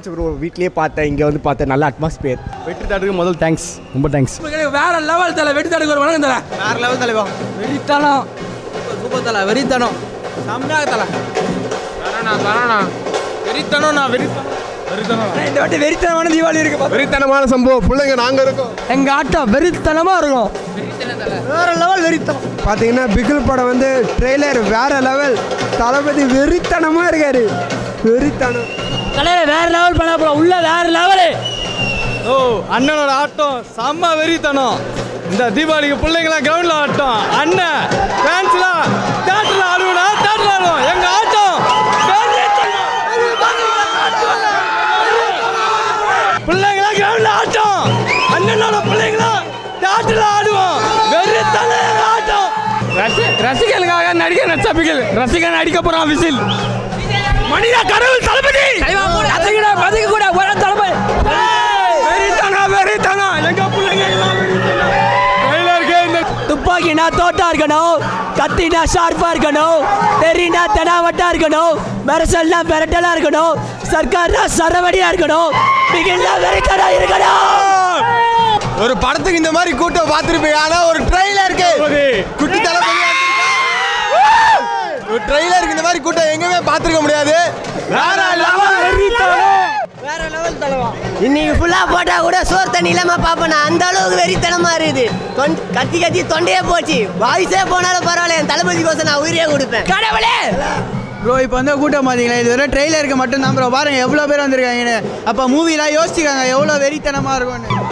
இருந்துச்சு ப்ரோ வீட்லயே பார்த்தேன் இங்கே வந்து பார்த்தேன் நல்ல அட்மாஸ்பியர் வெற்றி தாட்டுக்கு முதல் தேங்க்ஸ் ரொம்ப தேங்க்ஸ் வேற லெவல் தலை வெட்டி தடுக்க ஒரு வணக்கம் தலை வேற லெவல் தலைவா வெறித்தனம் சூப்பர் தலை வெறித்தனம் செம்மையாக தலை தரணா தரணா வெறித்தனம் நான் வெறித்தனம் வெறித்தனம் இந்த வாட்டி வெறித்தனமான தீபாவளி இருக்கு பாத்து. வெறித்தனமான சம்பவம் பிள்ளைங்க நாங்க இருக்கோம் எங்க ஆட்டம் வெறித்தனமா இருக்கும் வேற லெவல் வெறித்தனம் பார்த்தீங்கன்னா பிகில் படம் வந்து ட்ரெய்லர் வேற லெவல் தளபதி வெறித்தனமா இருக்காரு வெறித்தனம் தலையில வேற லெவல் பண்ண போறோம் உள்ள வேற லெவலு ஓ அண்ணனோட ஆட்டம் செம்ம வெறித்தனம் இந்த தீபாவளிக்கு பிள்ளைங்களாம் கிரவுண்ட்ல ஆட்டம் அண்ணன் ஃபேன்ஸ்லாம் தேட்டர்ல ஆடுவோம்னா தேட்டர்ல ஆடுவோம் எங்க ஆட்டம் வெறித்தனம். பிள்ளைங்களாம் கிரவுண்ட்ல ஆட்டம் அண்ணனோட பிள்ளைங்களாம் தேட்டர்ல ஆடுவோம் வெறித்தனம் எங்க ஆட்டம் ரசி ரசிகர்களுக்காக நடிகர் நச்சபிகள் ரசிகன் நடிக்க போறான் விசில் மனித கடவுள் தளபதி அதுக்கிட பதுக்க கூட ஒரு தலைமை வெறித்தனம் வெறித்தனம் எங்க பிள்ளைங்க எல்லாம் வெறித்தனம். ட்ரெய்லருக்கு இந்த துப்பாக்கினா தோட்டா இருக்கணும் கத்தினா ஷார்ப்பா இருக்கணும் தெரினா தெனாவட்டா இருக்கணும் மெரசல்னா பெரட்டலா இருக்கணும் சர்க்கார்னா சரவடியா இருக்கணும் பிகில்னா வெறித்தனா இருக்கணும் ஒரு படத்துக்கு இந்த மாதிரி கூட்டம் பார்த்துருப்பீங்க ஆனா ஒரு ட்ரெய்லருக்கு குட்டி தளபதி ஒரு ட்ரெய்லருக்கு இந்த மாதிரி கூட்டம் எங்கேயுமே பார்த்துருக்க முடியாது வேற level வெறித்தனம். வேற லெவல் தலைவா இன்னைக்கு ஃபுல்லா போட்டா கூட சோறு தண்ணி இல்லாம பாப்பேன் நான் அந்த அளவுக்கு வெறித்தனமா இருக்குது தொண்ட- கத்தி கத்தி தொண்டையே போச்சு வாய்ஸே போனாலும் பரவாயில்ல என் தளபதி கோசம் நான் உயிரே கொடுப்பேன் கடவுளே ப்ரோ இப்போ வந்து கூட்டம் பார்த்தீங்களா இது வெறும் ட்ரெய்லருக்கு மட்டும் தான் ப்ரோ பாருங்க எவ்வளோ பேர் வந்திருக்காங்கன்னு அப்போ மூவிலாம் யோசிச்சுக்காங்க எவ்வளோ வெறித்தனமாக இருக்கும்னு